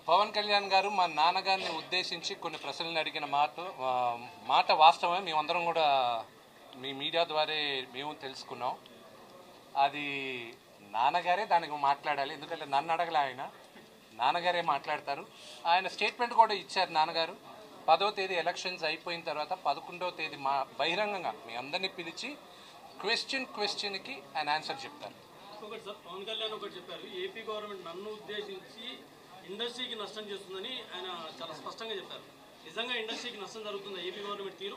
పవన్ కళ్యాణ్ గారు మా నాన్నగారిని ఉద్దేశించి కొన్ని ప్రశ్నలు అడిగిన మాట ఆ, మాట వాస్తవమే మేమందరం కూడా మీ మీడియా ద్వారా మేము తెలుసుకున్నాం అది నాన్నగారే దానికి మాట్లాడాలి ఎందుకంటే నన్ను అడగలే ఆయన నాన్నగారే మాట్లాడతారు ఆయన స్టేట్మెంట్ కూడా ఇచ్చారు నాన్నగారు పదో తేదీ ఎలక్షన్స్ అయిపోయిన తర్వాత పదకొండవ తేదీ మా బహిరంగంగా మీ అందరినీ పిలిచి క్వశ్చన్ క్వశ్చన్కి ఆయన ఆన్సర్ చెప్తారు ఒకటి సార్ పవన్ కళ్యాణ్ ఒకటి చెప్పారు ఏపీ గవర్నమెంట్ నన్ను ఉద్దేశించి ఇండస్ట్రీకి నష్టం చేస్తుందని ఆయన చాలా స్పష్టంగా చెప్పారు నిజంగా ఇండస్ట్రీకి నష్టం జరుగుతుందా ఏపీ గవర్నమెంట్ తీరు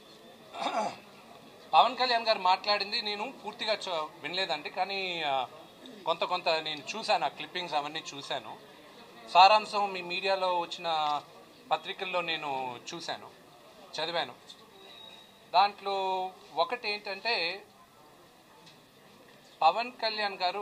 పవన్ కళ్యాణ్ గారు మాట్లాడింది నేను పూర్తిగా చ- వినలేదండి కానీ ఆ, కొంత కొంత నేను చూశాను ఆ క్లిప్పింగ్స్ అవన్నీ చూశాను సారాంశం మీ మీడియాలో వచ్చిన పత్రికల్లో నేను చూశాను చదివాను దాంట్లో ఒకటి ఏంటంటే పవన్ కళ్యాణ్ గారు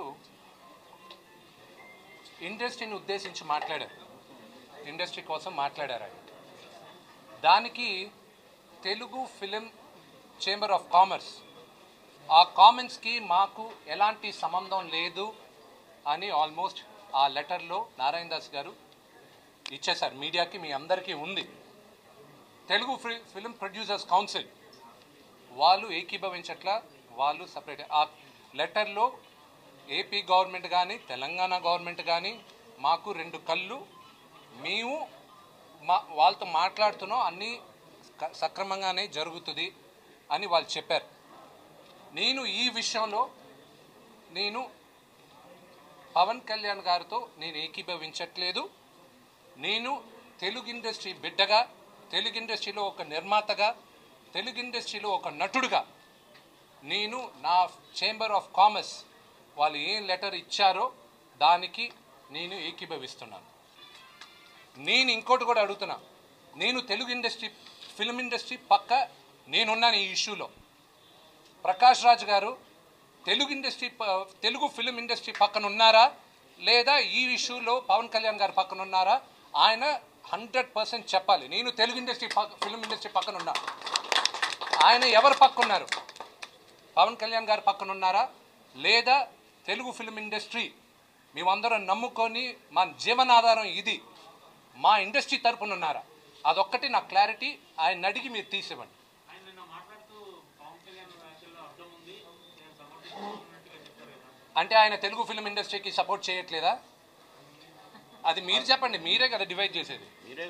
ఇండస్ట్రీని ఉద్దేశించి మాట్లాడారు ఇండస్ట్రీ కోసం మాట్లాడారు ఆయన దానికి Telugu film chamber of commerce ఆ కామెంట్స్కి మాకు ఎలాంటి సంబంధం లేదు అని ఆల్మోస్ట్ ఆ లెటర్లో నారాయణ దాస్ గారు ఇచ్చేశారు మీడియాకి మీ అందరికీ ఉంది తెలుగు ఫి ఫిలిం ప్రొడ్యూసర్స్ కౌన్సిల్ వాళ్ళు ఏకీభవించట్లా వాళ్ళు సపరేట్ ఆ లెటర్లో ఏపీ గవర్నమెంట్ కానీ తెలంగాణ గవర్నమెంట్ కానీ మాకు రెండు కళ్ళు మేము మా వాళ్ళతో మాట్లాడుతున్నాం అన్నీ క- సక్రమంగానే జరుగుతుంది అని వాళ్ళు చెప్పారు నేను ఈ విషయంలో నేను పవన్ కళ్యాణ్ గారితో నేను ఏకీభవించట్లేదు నేను తెలుగు ఇండస్ట్రీ బిడ్డగా తెలుగు ఇండస్ట్రీలో ఒక నిర్మాతగా తెలుగు ఇండస్ట్రీలో ఒక నటుడుగా నేను నా చేంబర్ ఆఫ్ కామర్స్ వాళ్ళు ఏం లెటర్ ఇచ్చారో దానికి నేను ఏకీభవిస్తున్నాను నేను ఇంకోటి కూడా అడుగుతున్నా నేను తెలుగు ఇండస్ట్రీ ఫిల్మ్ ఇండస్ట్రీ పక్క నేనున్నాను ఈ ఇష్యూలో ప్రకాష్ రాజ్ గారు తెలుగు ఇండస్ట్రీ ప- తెలుగు ఫిల్మ్ ఇండస్ట్రీ పక్కన ఉన్నారా లేదా ఈ ఇష్యూలో పవన్ కళ్యాణ్ గారు పక్కన ఉన్నారా ఆయన హండ్రెడ్ పర్సెంట్ చెప్పాలి నేను తెలుగు ఇండస్ట్రీ పక్క ఫిల్మ్ ఇండస్ట్రీ పక్కన ఉన్నా ఆయన ఎవరు పక్క ఉన్నారు పవన్ కళ్యాణ్ గారు పక్కన ఉన్నారా లేదా తెలుగు ఫిల్మ్ ఇండస్ట్రీ మేమందరం నమ్ముకొని మా జీవనాధారం ఇది మా ఇండస్ట్రీ తరపున ఉన్నారా అదొక్కటి నా క్లారిటీ ఆయన అడిగి మీరు తీసివ్వండి ఆయన నిన్న మాట్లాడుతూ పవన్ కళ్యాణ్ వ్యాఖ్యల్లో అర్థం ఉంది నేను సమర్థిస్తున్నట్టుగా చెప్పారు కదా అంటే ఆయన తెలుగు ఫిల్మ్ ఇండస్ట్రీకి సపోర్ట్ చేయట్లేదా అది మీరు చెప్పండి మీరే కదా డివైడ్ చేసేది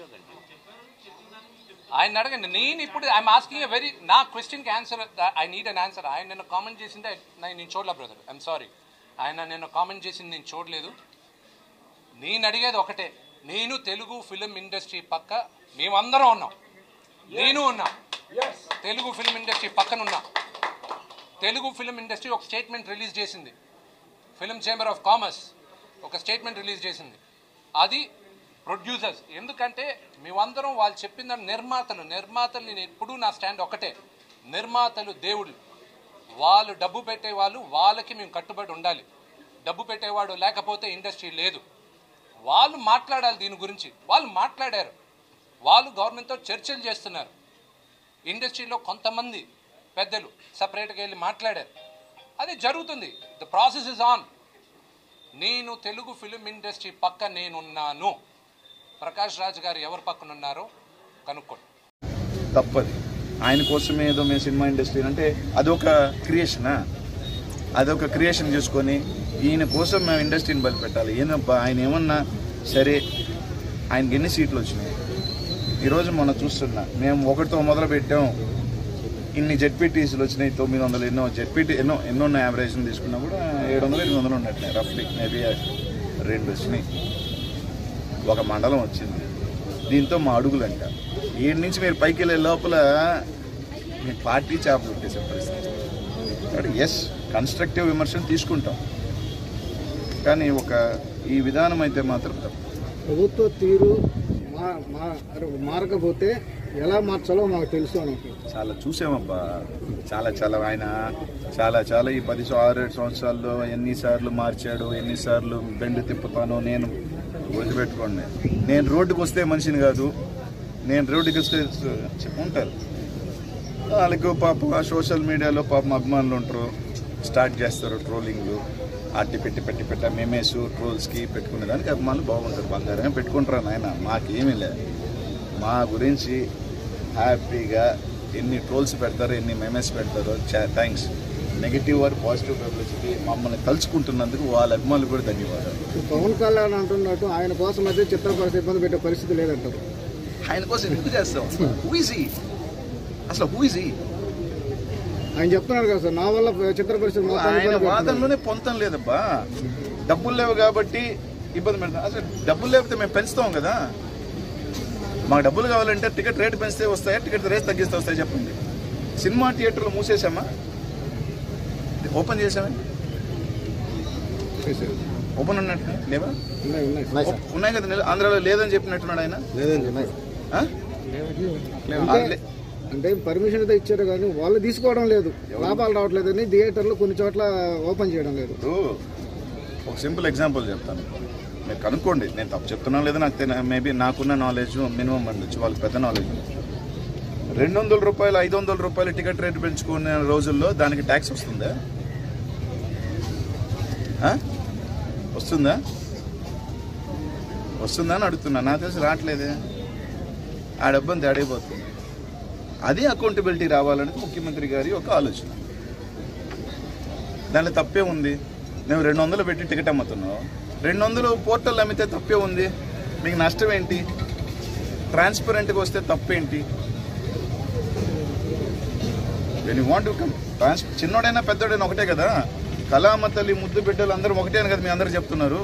ఆయన అడగండి నేను ఇప్పుడు ఐఎమ్ ఆస్కింగ్ వెరీ నా క్వశ్చన్కి answer I need an answer ఆయన నిన్న కామెంట్ చేసిందే నేను నేను చూడలే బ్రదర్ ఐఎమ్ సారీ ఆయన నిన్న కామెంట్ చేసింది నేను చూడలేదు నేను అడిగేది ఒకటే నేను తెలుగు ఫిలిం ఇండస్ట్రీ పక్క మేమందరం ఉన్నాం నేను ఉన్నా తెలుగు ఫిలిం ఇండస్ట్రీ పక్కన ఉన్నా తెలుగు ఫిలిం ఇండస్ట్రీ ఒక స్టేట్మెంట్ రిలీజ్ చేసింది ఫిలిం చేంబర్ ఆఫ్ కామర్స్ ఒక స్టేట్మెంట్ రిలీజ్ చేసింది అది ప్రొడ్యూసర్స్ ఎందుకంటే మేమందరం వాళ్ళు చెప్పిన దాన్ని నిర్మాతలు నిర్మాతలు నేను ఎప్పుడూ నా స్టాండ్ ఒకటే నిర్మాతలు దేవుళ్ళు వాళ్ళు డబ్బు పెట్టేవాళ్ళు వాళ్ళకి మేము కట్టుబడి ఉండాలి డబ్బు పెట్టేవాడు లేకపోతే ఇండస్ట్రీ లేదు వాళ్ళు మాట్లాడాలి దీని గురించి వాళ్ళు మాట్లాడారు వాళ్ళు గవర్నమెంట్తో చర్చలు చేస్తున్నారు ఇండస్ట్రీలో కొంతమంది పెద్దలు సపరేట్గా వెళ్ళి మాట్లాడారు అది జరుగుతుంది ద ప్రాసెస్ ఇస్ ఆన్ నేను తెలుగు ఫిలిం ఇండస్ట్రీ పక్క నేనున్నాను ప్రకాష్ రాజ్ గారు ఎవరి పక్కన ఉన్నారో కనుక్కోండి తప్పది ఆయన కోసమే ఏదో మేము సినిమా ఇండస్ట్రీ అంటే అదొక క్రియేషనా అదొక క్రియేషన్ చేసుకొని ఈయన కోసం మేము ఇండస్ట్రీని బలిపెట్టాలి ఏందబ్బా ఆయన ఏమన్నా సరే ఆయనకి ఎన్ని సీట్లు వచ్చినాయి ఈరోజు మనం చూస్తున్నా మేము ఒకటితో మొదలు పెట్టాం ఇన్ని జెడ్పీటీసీలు వచ్చినాయి తొమ్మిది వందలు ఎన్నో జెడ్పీటీ ఎన్నో ఎన్నో ఉన్న యావరేజ్ తీసుకున్నా కూడా ఏడు వందలు ఎనిమిది వందలు ఉన్నట్లే రఫ్లీ మేబీ రెండు వచ్చినాయి ఒక మండలం వచ్చింది దీంతో మా అడుగులు అంట ఏడు నుంచి మీరు పైకి వెళ్ళే లోపల మీ పార్టీ చేపలు పెట్టేసే పరిస్థితి కాబట్టి ఎస్ కన్స్ట్రక్టివ్ విమర్శను తీసుకుంటాం కానీ ఒక ఈ విధానం అయితే మాత్రం తప్పు ప్రభుత్వ తీరు మా మా మారకపోతే ఎలా మార్చాలో మాకు తెలుసు అని చాలా చూసామబ్బా చాలా చాలా ఆయన చాలా చాలా ఈ పది సం- ఆరు ఏడు సంవత్సరాల్లో ఎన్నిసార్లు మార్చాడు ఎన్నిసార్లు బెండ్ తిప్పుతాను నేను వదిలిపెట్టుకోండి నేను రోడ్డుకు వస్తే మనిషిని కాదు నేను రోడ్డుకి వస్తే ఉంటారు వాళ్ళకు పాప సోషల్ మీడియాలో పాపం అభిమానులు ఉంటారు స్టార్ట్ చేస్తారు ట్రోలింగ్లు అట్టి పెట్టి పెట్టి పెట్ట మేమేస్ ట్రోల్స్కి పెట్టుకునే దానికి అభిమానులు బాగుంటారు బంగారమే పెట్టుకుంటారు నాయన మాకేమీ లేదు మా గురించి హ్యాపీగా ఎన్ని ట్రోల్స్ పెడతారో ఎన్ని మెమేస్ పెడతారో thanks negative or positive publicity మమ్మల్ని తలుచుకుంటున్నందుకు వాళ్ళ అభిమానులు కూడా ధన్యవాదాలు పవన్ కళ్యాణ్ అంటున్నట్టు ఆయన కోసం అయితే చిత్ర పరిస్థితి ఇబ్బంది పెట్టే పరిస్థితి లేదంటారు ఆయన కోసం ఎందుకు చేస్తాం హూ ఇస్ ఈ అసలు హూ ఇస్ ఈ ఆయన చెప్తున్నారు కదా సార్ నా వల్ల చిత్ర పరిస్థితి మొత్తం ఆయన ఇబ్బంది పెడుతున్నారు. వాదనలోనే పొంతం లేదబ్బా డబ్బులు లేవు కాబట్టి ఇబ్బంది పెడతాం అసలు డబ్బులు లేకపోతే మేము పెంచుతాం కదా మాకు డబ్బులు కావాలంటే టికెట్ రేట్ పెంచితే వస్తాయా టికెట్ రేట్ తగ్గిస్తే వస్తాయి చెప్పండి సినిమా థియేటర్లు మూసేసామా ఓపెన్ చేసామా సార్. ఓపెన్ ఉన్నట్టు లేవా ఉన్నాయి ఉన్నాయి ఓ- ఉన్నాయి కదా నిల- ఆంధ్రాలో లేదని చెప్పినట్టున్నాడు ఆయన ఆ? ఆ, లే- అంటే పర్మిషన్ అయితే ఇచ్చారు కానీ వాళ్ళు తీసుకోవడం లేదు లాభాలు రావట్లేదని థియేటర్లు కొన్ని చోట్ల ఓపెన్ చేయడం లేదు ఇప్పుడు ఒక సింపుల్ ఎగ్జాంపుల్ చెప్తాను మీరు కనుక్కోండి నేను తప్పు చెప్తున్నాను లేదా నాకు మేబీ నాకున్న నాలెడ్జ్ మినిమం ఉండొచ్చు వాళ్ళకి పెద్ద నాలెడ్జ్ రెండు వందల రూపాయలు ఐదు వందల రూపాయలు టికెట్ రేట్ పెంచుకునే రోజుల్లో దానికి ట్యాక్స్ వస్తుందా ఆ? వస్తుందా వస్తుందా అని అడుగుతున్నా నాకు తెలిసి రావట్లేదే ఆ డబ్బని తేడైపోతుంది అది అకౌంటబిలిటీ రావాలనేది ముఖ్యమంత్రి గారి ఒక ఆలోచన దాంట్లో తప్పే ఉంది మేము రెండు వందలు పెట్టి టికెట్ అమ్ముతున్నావు రెండు వందలు పోర్టల్ అమ్మితే తప్పే ఉంది మీకు నష్టం ఏంటి ట్రాన్స్పరెంట్గా వస్తే తప్పేంటి when you want come trans చిన్నోడైనా పెద్దోడైనా ఒకటే కదా కళామ తల్లి ముద్దు బిడ్డలు అందరూ ఒకటే అని కదా మీ అందరు చెప్తున్నారు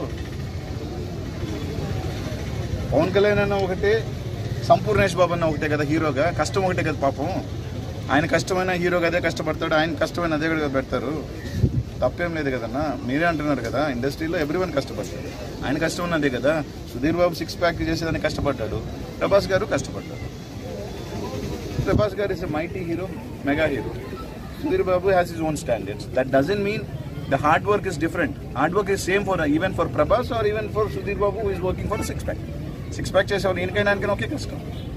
పవన్ కళ్యాణ్ అన్న ఒకటే సంపూర్ణేష్ బాబు అన్న ఒకటే కదా హీరోగా కష్టం ఒకటే కదా పాపం ఆయన కష్టమైన హీరోగా అదే కష్టపడతాడు ఆయన కష్టమైన అదే కూడా పెడతారు తప్పేం లేదు కదన్నా మీరే అంటున్నారు కదా ఇండస్ట్రీలో ఎవ్రీవన్ కష్టపడతాడు ఆయన కష్టం ఉన్నదే కదా సుధీర్ బాబు సిక్స్ ప్యాక్ చేసేదానికి కష్టపడ్డాడు ప్రభాస్ గారు కష్టపడ్డాడు ప్రభాస్ గారు is a mighty hero mega hero Sudheer Babu has is own standards that doesn't mean the hard work is different hard work is same for even for Prabhas or even for Sudheer Babu is working for six pack six pack చేసేవాళ్ళు ఈయనకైనా ఆయనకైనా ఒకే కష్టం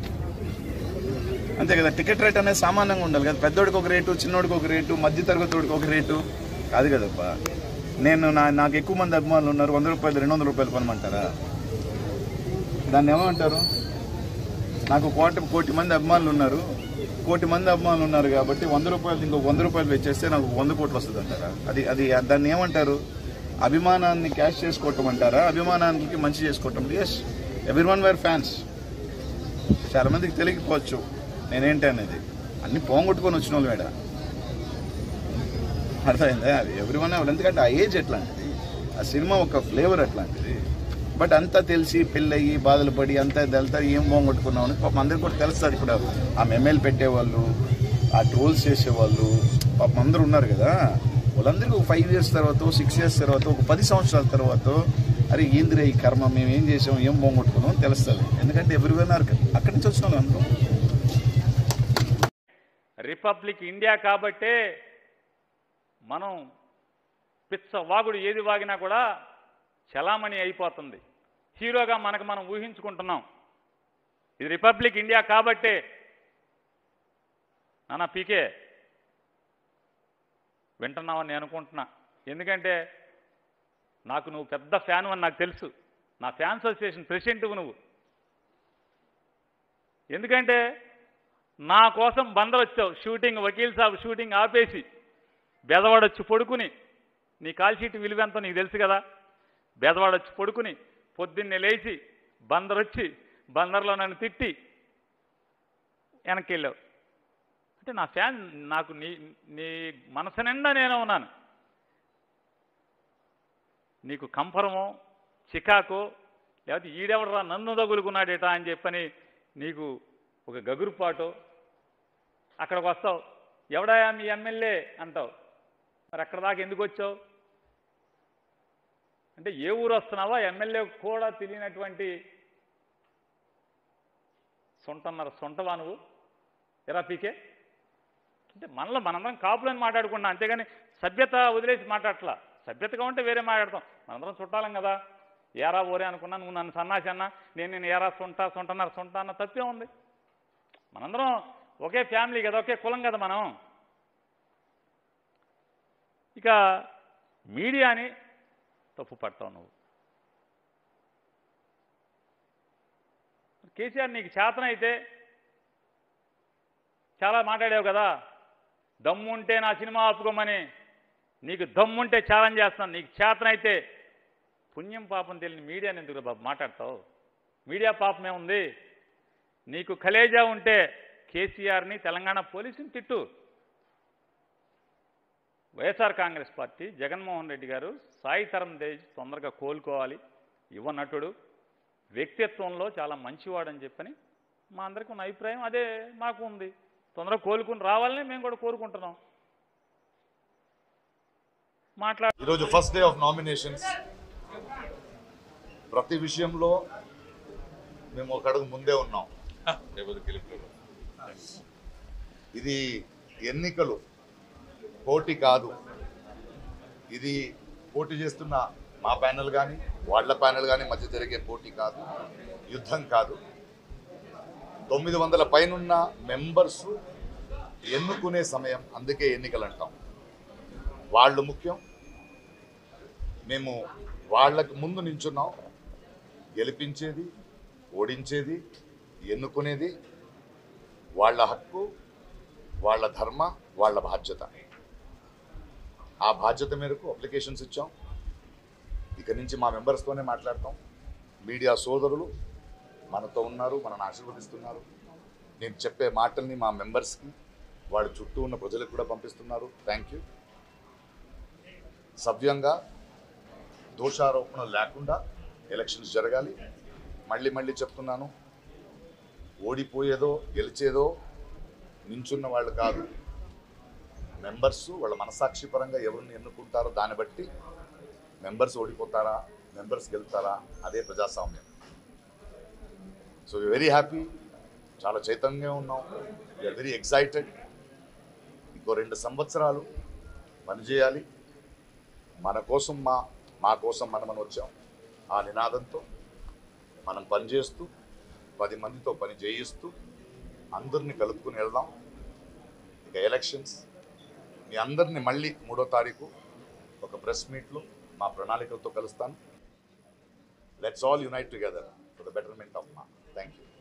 అంతే కదా ticket rate అనేది సామాన్యంగా ఉండాలి కదా పెద్దోడికి ఒక రేటు చిన్నోడికి ఒక రేటు మధ్య తరగతికి ఒక రేటు కాదు కదబ్బా నేను నా నాకు ఎక్కువ మంది అభిమానులు ఉన్నారు వంద రూపాయలు రెండు వందల రూపాయలు కొనమంటారా దాన్ని ఏమంటారు నాకు కోటి కోటి మంది అభిమానులు ఉన్నారు కోటి మంది అభిమానులు ఉన్నారు కాబట్టి వంద రూపాయలు ఇంకో వంద రూపాయలు వెచ్చేస్తే నాకు వంద కోట్లు వస్తుంది అంటారా అది అది దాన్ని ఏమంటారు అభిమానాన్ని క్యాష్ చేసుకోవటం అంటారా అభిమానానికి మంచి చేసుకోవటం yes everyone where fans చాలా మందికి తెలియకపోవచ్చు నేనేంటి అనేది అన్ని పోంగొట్టుకొని వచ్చిన వాళ్ళు మేడ అర్థమైందా అది ఎవ్రీ వన్ ఎందుకంటే ఆ ఏజ్ ఎట్లాంటిది ఆ సినిమా ఒక ఫ్లేవర్ అట్లాంటిది బట్ అంతా తెలిసి పెళ్ళయి బాధలు పడి అంతా వెళ్తా ఏం పోగొట్టుకున్నాం అని పాపం అందరికి కూడా తెలుస్తుంది ఇప్పుడు ఆ మెమేలు పెట్టేవాళ్ళు ఆ ట్రోల్స్ చేసేవాళ్ళు పాపం అందరూ ఉన్నారు కదా వాళ్ళందరికీ ఒక ఫైవ్ ఇయర్స్ తర్వాత సిక్స్ ఇయర్స్ తర్వాత ఒక పది సంవత్సరాల తర్వాత అరే ఏందిరే ఈ కర్మ మేము ఏం చేసాం ఏం పోగొట్టుకున్నాం అని తెలుస్తుంది ఎందుకంటే ఎవరివైనా అక్కడి నుంచి వచ్చిన వాళ్ళు అందరం రిపబ్లిక్ ఇండియా కాబట్టే మనం పిచ్చ వాగుడు ఏది వాగినా కూడా చలామణి అయిపోతుంది హీరోగా మనకు మనం ఊహించుకుంటున్నాం ఇది రిపబ్లిక్ ఇండియా కాబట్టే నాన్న పీకే వింటున్నావని నేను అనుకుంటున్నా ఎందుకంటే నాకు నువ్వు పెద్ద ఫ్యాన్ అని నాకు తెలుసు నా ఫ్యాన్స్ అసోసియేషన్ ప్రెసిడెంట్వు నువ్వు ఎందుకంటే నా కోసం బందర్ వచ్చావు షూటింగ్ వకీల్ సాబ్ షూటింగ్ ఆపేసి బెదవాడొచ్చి పడుకుని నీ కాల్ షీట్ విలువెంతో నీకు తెలుసు కదా బెదవాడొచ్చి పడుకుని పొద్దున్నే లేచి బందర్ వచ్చి బందర్లో నన్ను తిట్టి వెనక్కి వెళ్ళావు అంటే నా ఫ్యాన్ నాకు నీ నీ మనసు నిండా నేను ఉన్నాను నీకు కంపరమో చికాకో లేకపోతే ఈడెవడరా నన్ను తగులుకున్నాడేటా అని చెప్పని నీకు ఒక గగురుపాటో అక్కడికి వస్తావు ఎవడాయా మీ ఎమ్మెల్యే అంటావు మరి అక్కడ దాకా ఎందుకు వచ్చావు అంటే ఏ ఊరు వస్తున్నావా ఎమ్మెల్యే కూడా తెలియనటువంటి సొంటన్నర సొంటవా నువ్వు ఎరా పీకే అంటే మనలో మనందరం కాపులని మాట్లాడుకున్నాం అంతేగాని సభ్యత వదిలేసి మాట్లాడట్లా సభ్యతగా ఉంటే వేరే మాట్లాడతాం మనందరం చుట్టాలం కదా ఏరా ఓరే అనుకున్నా నువ్వు నన్ను సన్నాసి అన్నా నేను నేను ఏరా సొంట సొంటన్నర సొంట అన్న తప్పే ఉంది మనందరం ఒకే ఫ్యామిలీ కదా ఒకే కులం కదా మనం ఇక మీడియాని తప్పు పడతావు నువ్వు కేసీఆర్ నీకు చేతనైతే చాలా మాట్లాడావు కదా దమ్ముంటే నా సినిమా ఆపుకోమని నీకు దమ్ముంటే ఛాలెంజ్ చేస్తాను నీకు చేతనైతే పుణ్యం పాపం తెలియని మీడియాని ఎందుకు బాబు మాట్లాడతావు మీడియా పాపమే ఉంది నీకు కలేజా ఉంటే కేసీఆర్ని తెలంగాణ పోలీసుని తిట్టు వైఎస్ఆర్ కాంగ్రెస్ పార్టీ జగన్మోహన్ రెడ్డి గారు సాయి తరం తేజ్ తొందరగా కోలుకోవాలి యువ నటుడు వ్యక్తిత్వంలో చాలా మంచివాడని చెప్పని మా అందరికీ ఉన్న అభిప్రాయం అదే మాకు ఉంది తొందరగా కోలుకుని రావాలని మేము కూడా కోరుకుంటున్నాం మాట్లా ఈరోజు ఫస్ట్ డే ఆఫ్ నామినేషన్స్ ప్రతి విషయంలో మేము ఒక అడుగు ముందే ఉన్నాం ఇది ఎన్నికలు పోటీ కాదు ఇది పోటీ చేస్తున్న మా ప్యానెల్ కానీ వాళ్ళ ప్యానెల్ కానీ మధ్య జరిగే పోటీ కాదు యుద్ధం కాదు తొమ్మిది వందల పైనున్న మెంబర్స్ ఎన్నుకునే సమయం అందుకే ఎన్నికలు అంటాం వాళ్ళు ముఖ్యం మేము వాళ్ళకి ముందు నించున్నాం గెలిపించేది ఓడించేది ఎన్నుకునేది వాళ్ళ హక్కు వాళ్ళ ధర్మ వాళ్ళ బాధ్యత ఆ బాధ్యత మేరకు అప్లికేషన్స్ ఇచ్చాం ఇక నుంచి మా మెంబర్స్తోనే మాట్లాడతాం మీడియా సోదరులు మనతో ఉన్నారు మనల్ని ఆశీర్వదిస్తున్నారు నేను చెప్పే మాటల్ని మా మెంబర్స్కి వాళ్ళ చుట్టూ ఉన్న ప్రజలకు కూడా పంపిస్తున్నారు థ్యాంక్ యూ సవ్యంగా దోషారోపణ లేకుండా ఎలక్షన్స్ జరగాలి మళ్ళీ మళ్ళీ చెప్తున్నాను ఓడిపోయేదో గెలిచేదో నించున్న వాళ్ళు కాదు మెంబర్స్ వాళ్ళ మనసాక్షి పరంగా ఎవరిని ఎన్నుకుంటారో దాన్ని బట్టి మెంబర్స్ ఓడిపోతారా మెంబర్స్ గెలుతారా అదే ప్రజాస్వామ్యం సో వెరీ హ్యాపీ చాలా చైతన్యంగా ఉన్నాం వీఆర్ వెరీ ఎక్సైటెడ్ ఇంకో రెండు సంవత్సరాలు పనిచేయాలి మన కోసం మా మా కోసం మనమని వచ్చాం ఆ నినాదంతో మనం పనిచేస్తూ పది మందితో పని చేయిస్తూ అందరిని కలుపుకుని వెళ్దాం ఇక ఎలక్షన్స్ మీ అందరిని మళ్ళీ మూడో తారీఖు ఒక ప్రెస్ మీట్లో మా ప్రణాళికలతో కలుస్తాను let's all unite together for the betterment of MAA thank you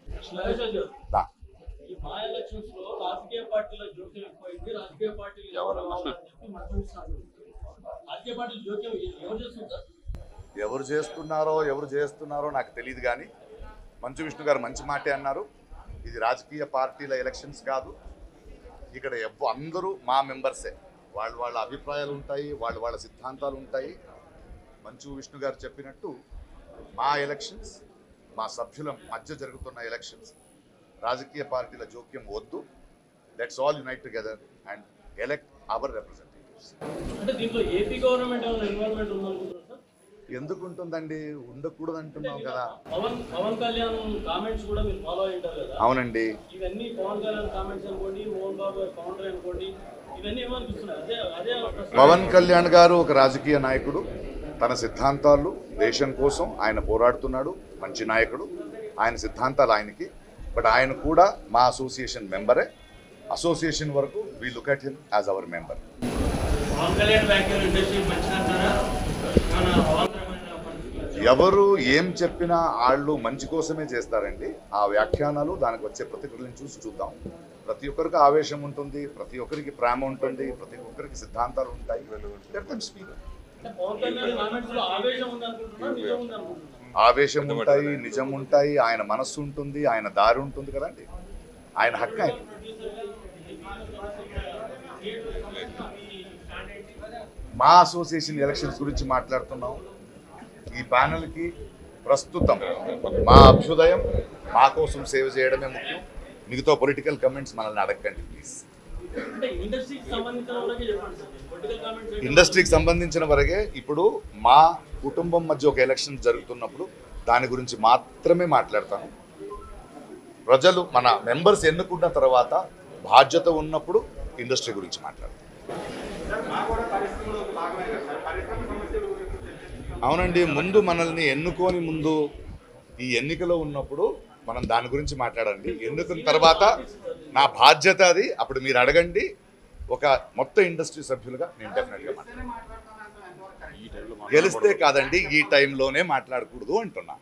దా ఈ మా ఎలక్షన్స్ లో రాజకీయ పార్టీల జోక్యం ఎక్కువైంది రాజకీయ పార్టీలు ఎవరు రావాలని చెప్పి మంత్రిస్తున్నారు రాజకీయ పార్టీల జోక్యం ఎవరు చేస్తుంటారు ఎవరు చేస్తున్నారో ఎవరు చేస్తున్నారో నాకు తెలియదు కానీ మంచు విష్ణు గారు మంచి మాటే అన్నారు ఇది రాజకీయ పార్టీల ఎలక్షన్స్ కాదు ఇక్కడ ఎవ్వ అందరూ మా మెంబర్సే వాళ్ళ వాళ్ళ అభిప్రాయాలు ఉంటాయి వాళ్ళ వాళ్ళ సిద్ధాంతాలు ఉంటాయి మంచు విష్ణు గారు చెప్పినట్టు మా ఎలక్షన్స్ మా సభ్యుల మధ్య జరుగుతున్న ఎలక్షన్స్ రాజకీయ పార్టీల జోక్యం వద్దు let's all unite together and elect our representatives అంటే దీంట్లో ఏపీ గవర్నమెంట్ ఏమైనా ఇన్వాల్వ్మెంట్ ఉందనుకుంటున్నారు సార్ ఎందుకు ఉంటుందండి ఉండకూడదు అంటున్నాం కదా పవన్ పవన్ కళ్యాణ్ కామెంట్స్ కూడా మీరు ఫాలో అయి ఉంటారు కదా అవునండి ఇవన్నీ పవన్ కళ్యాణ్ కామెంట్స్ అనుకోండి మోహన్ బాబు గారి కౌంటర్ అనుకోండి ఇవన్నీ ఏమనిపిస్తున్నాయి అదే అదే ప్రశ్న. పవన్ కళ్యాణ్ గారు ఒక రాజకీయ నాయకుడు తన సిద్ధాంతాలు దేశం కోసం ఆయన పోరాడుతున్నాడు మంచి నాయకుడు ఆయన సిద్ధాంతాలు ఆయనకి బట్ ఆయన కూడా మా అసోసియేషన్ మెంబరే అసోసియేషన్ వరకు we look at him as our member Pawan Kalyan వ్యాఖ్యలు ఇండస్ట్రీ మంచిదంటారా మన అవాంతరమైన పరిస్థితులు ఎవరు ఏం చెప్పినా వాళ్ళు మంచి కోసమే చేస్తారండి ఆ వ్యాఖ్యానాలు దానికి వచ్చే ప్రతిక్రియలను చూసి చూద్దాం ప్రతి ఒక్కరికి ఆవేశం ఉంటుంది ప్రతి ఒక్కరికి ప్రేమ ఉంటుంది ప్రతి ఒక్కరికి సిద్ధాంతాలు ఉంటాయి Let them speak. అంటే పవన్ కళ్యాణ్ కామెంట్స్ లో ఆవేశం ఉంది అనుకుంటున్నారు నిజం ఉంది అనుకుంటున్నారు ఆవేశం ఉంటాయి నిజం ఉంటాయి ఆయన మనస్సు ఉంటుంది ఆయన దారి ఉంటుంది కదండి ఆయన హక్కు ఆయన మా అసోసియేషన్ ఎలక్షన్స్ గురించి మాట్లాడుతున్నాం ఈ ప్యానెల్కి ప్రస్తుతం మా అభ్యుదయం మా కోసం సేవ చేయడమే ముఖ్యం మిగతా పొలిటికల్ కమెంట్స్ మనల్ని అడగండి ప్లీజ్ అంటే ఇండస్ట్రీకి సంబంధించిన వాళ్ళకే చెప్పండి సార్ పొలిటికల్ కామెంట్స్ ఇండస్ట్రీకి సంబంధించిన వరకే ఇప్పుడు మా కుటుంబం మధ్య ఒక ఎలక్షన్ జరుగుతున్నప్పుడు దాని గురించి మాత్రమే మాట్లాడతాను ప్రజలు మన మెంబర్స్ ఎన్నుకున్న తర్వాత బాధ్యత ఉన్నప్పుడు ఇండస్ట్రీ గురించి మాట్లాడతాం అవునండి ముందు మనల్ని ఎన్నుకోని ముందు ఈ ఎన్నికలో ఉన్నప్పుడు మనం దాని గురించి మాట్లాడండి ఎన్నుకున్న తర్వాత నా బాధ్యత అది అప్పుడు మీరు అడగండి ఒక మొత్తం ఇండస్ట్రీ సభ్యులుగా నేను డెఫినెట్గా మాట్లాడతాను గెలిస్తే కాదండి ఈ టైంలోనే మాట్లాడకూడదు అంటున్నా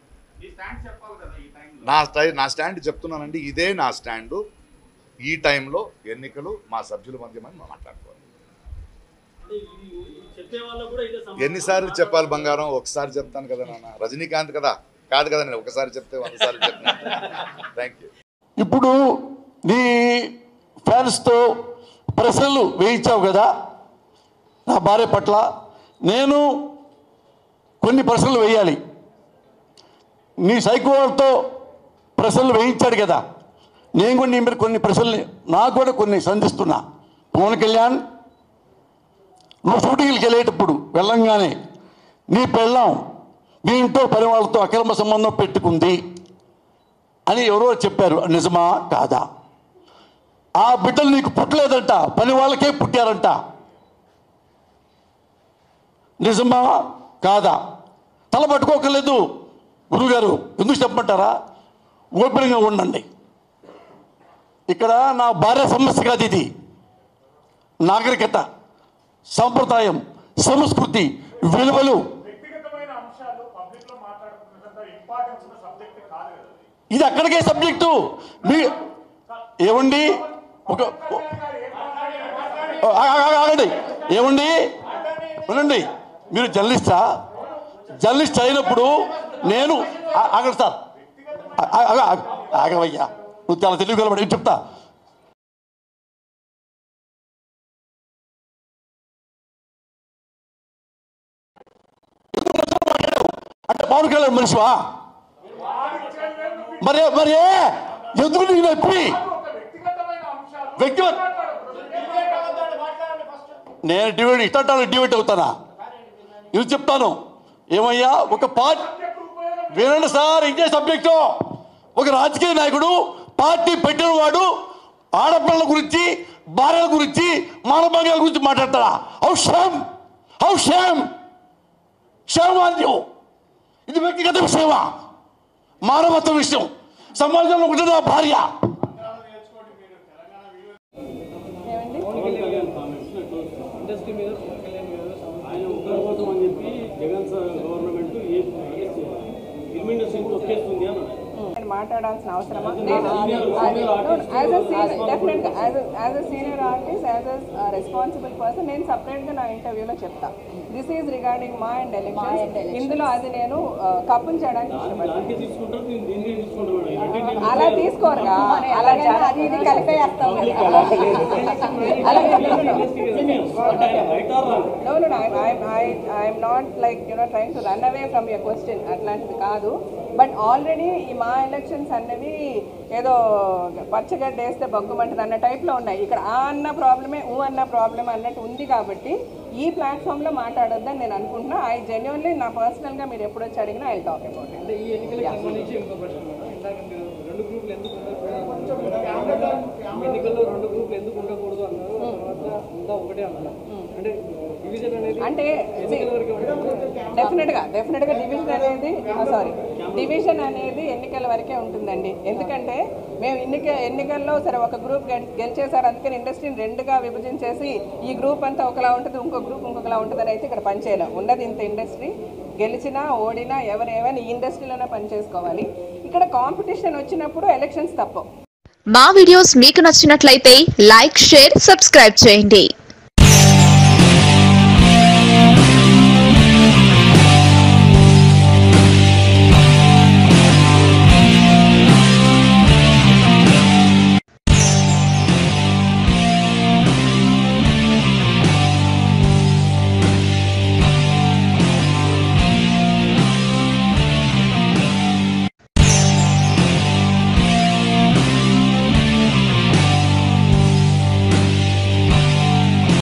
నా స్టై నా స్టాండ్ చెప్తున్నానండి ఇదే నా స్టాండు ఈ టైంలో ఎన్నికలు మా సభ్యుల మధ్యమని మనం మాట్లాడుకోవాలి అంటే ఇది చెప్పే వాళ్ళకు కూడా ఇదే సమాధానం. ఎన్నిసార్లు చెప్పాలి బంగారం ఒకసారి చెప్తాను కదా నాన్న రజనీకాంత్ కదా కాదు కదా నేను ఒకసారి చెప్తే వంద సార్లు చెప్తాను థ్యాంక్ యూ ఇప్పుడు నీ ఫ్యాన్స్తో ప్రశ్నలు వేయించావు కదా నా భార్య పట్ల నేను కొన్ని ప్రశ్నలు వేయాలి నీ సైకోతో ప్రశ్నలు వేయించాడు కదా నేను కూడా నీ మీద కొన్ని ప్రశ్నలు నాకు కూడా కొన్ని సంధిస్తున్నా పవన్ కళ్యాణ్ నువ్వు షూటింగ్కి వెళ్ళేటప్పుడు వెళ్ళంగానే నీ పెళ్ళాం మీ ఇంట్లో పని వాళ్ళతో అక్రమ సంబంధం పెట్టుకుంది అని ఎవరో చెప్పారు నిజమా కాదా ఆ బిడ్డలు నీకు పుట్టలేదంట పని వాళ్ళకే పుట్టారంట నిజమా కాదా తల పట్టుకోకలేదు గురుగారు ఎందుకు చెప్పమంటారా ఓపెన్గా ఉండండి ఇక్కడ నా భార్య సమస్య కాదు ఇది నాగరికత సంప్రదాయం సంస్కృతి విలువలు ఇది అక్కడికే సబ్జెక్టు మీ ఏమండి ఒక ఆ- ఆ- ఆ- ఆగండి ఏమండి వినండి మీరు జర్నలిస్టా జర్నలిస్ట్ అయినప్పుడు నేను ఆ- ఆగండి సార్ ఆ- ఆ- ఆగ- ఆగ- ఆగవయ్యా నువ్వు చాలా తెలియగలబడి చెప్తా అంటే పవన్ కళ్యాణ్ మనిషివా మరి మరి ఎందుకు నీకు నొప్పి వ్యక్తిగత నేను డివైడ్ ఇష్టాలు డివైడ్ అవుతానా ఇది చెప్తాను ఏమయ్యా ఒక పార్టీ వినండి సార్ ఇదే సబ్జెక్టు ఒక రాజకీయ నాయకుడు పార్టీ పెట్టిన వాడు ఆడపిల్లల గురించి భార్యల గురించి మానభంగాల గురించి మాట్లాడతారా how shame how shame shame on you ఇది వ్యక్తిగత విషయమా మానవత్వ విషయం సమాజంలో ఉంటుంది ఆ భార్య పవన్ కళ్యాణ్ కామెంట్స్ ఇండస్ట్రీ మీద పవన్ కళ్యాణ్ గారు ఆయన ఉగ్రవాదం అని చెప్పి జగన్ సార్ గవర్నమెంట్ ఏ ఫిల్మ్ ఇండస్ట్రీని తొక్కేస్తుంది అని అన్నారు. నేను మాట్లాడాల్సిన అవసరమా senior- senior artist. As a senior డెఫినెట్ గా as a senior artist as a responsible person నేను సపరేట్ గా నా ఇంటర్వ్యూలో చెప్తా this is regarding MAA and election ఇందులో అది నేను కప్పులు చేయడానికి ఇష్టపడతాను దానికి తీసుకుంటారు దీన్ని దీన్ని తీసుకుంటారు ఈ రెండింటిని అలా తీసుకోరుగా అలా చాలా అది ఇది కలిపేస్తాం కదా అలా అంటే ఆయన right or wrong No, no, no. I, I, I, I'm not like, you know, trying to run away from your question. అట్లాంటిది కాదు బట్ ఆల్రెడీ ఈ మా ఎలక్షన్స్ అన్నవి ఏదో పచ్చగడ్డ వేస్తే బగ్గుమంటుంది అన్న టైప్లో ఉన్నాయి ఇక్కడ ఆ అన్న ప్రాబ్లమే ఊ అన్న ప్రాబ్లమ్ అన్నట్టు ఉంది కాబట్టి ఈ ప్లాట్ఫామ్లో మాట్లాడొద్దని నేను అనుకుంటున్నా ఐ జెన్యున్లీ నా పర్సనల్గా మీరు ఎప్పుడు వచ్చి అడిగినా ఐ టాక్ అబౌట్ అంటే ఈ ఎన్నికలకు సంబంధించి ఇంకో ప్రశ్న మేడం. ఇందాక మీరు రెండు గ్రూపులు ఎందుకు ఉండకూడదు ఎన్నికల్లో రెండు గ్రూపులు ఎందుకు ఉండకూడదు అన్నారు ఆ తర్వాత అంతా ఒకటే అన్నారు అంటే డివిజన్ అనేది అంటే ఎన్నికల వరకు ఉంటుంది. డెఫినెట్ గా డెఫినెట్ గా డివిజన్ అనేది సారీ డివిజన్ అనేది ఎన్నికల వరకే ఉంటుందండి ఎందుకంటే మేము ఎన్నిక ఎన్నికల్లో సరే ఒక గ్రూప్ గెల్- గెలిచేసారు అందుకని ఇండస్ట్రీని రెండుగా విభజించేసి ఈ గ్రూప్ అంతా ఒకలా ఉంటుంది ఇంకో గ్రూప్ ఇంకొకలా ఉంటుంది అయితే ఇక్కడ పనిచేయలేం ఉన్నది ఇంత ఇండస్ట్రీ గెలిచినా ఓడినా ఎవరు ఏమైనా ఈ ఇండస్ట్రీలోనే పనిచేసుకోవాలి ఇక్కడ కాంపిటీషన్ వచ్చినప్పుడు ఎలక్షన్స్ తప్పవు మా వీడియోస్ మీకు నచ్చినట్లయితే లైక్ షేర్ సబ్స్క్రైబ్ చేయండి